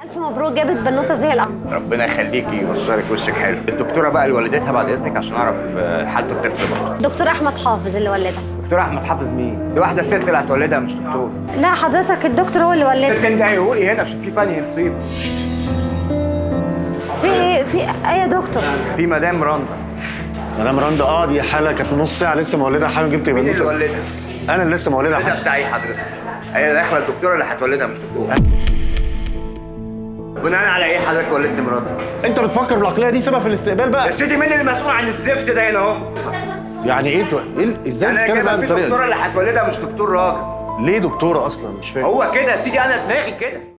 الف مبروك جابت بنوته زي القمر ربنا يخليكي وشرك وشك حلو الدكتوره بقى اللي ولدتها بعد اذنك عشان اعرف آه، حاله الطفل برضه دكتور احمد حافظ اللي ولدها دكتور احمد حافظ مين دي واحده ست اللي هتولدها مش دكتور لا حضرتك الدكتور هو اللي ست ولدها انت هيقولي هنا عشان في ثانيه نصيب في ايه في ايه يا دكتور في مدام رندا مدام رندا اه دي حاله كانت من نص ساعه لسه مولده حالا جبت مين اللي بنوته ولدها؟ انا اللي لسه مولدها ده حالا بتاعي حضرتك هي داخله الدكتوره اللي هتولدها مش دكتور بناء على ايه حضرتك ولدت مراتك؟ انت بتفكر بالعقليه دي سبب في الاستقبال بقى يا سيدي مين اللي مسؤول عن الزفت ده هنا اهو؟ يعني ايه تو... ايه ال- ازاي انا بتتكلم جايبها بقى في بالطريقه الدكتوره دي اللي هتولدها مش دكتور راجل ليه دكتوره اصلا مش فاهم هو كده يا سيدي انا دماغي كده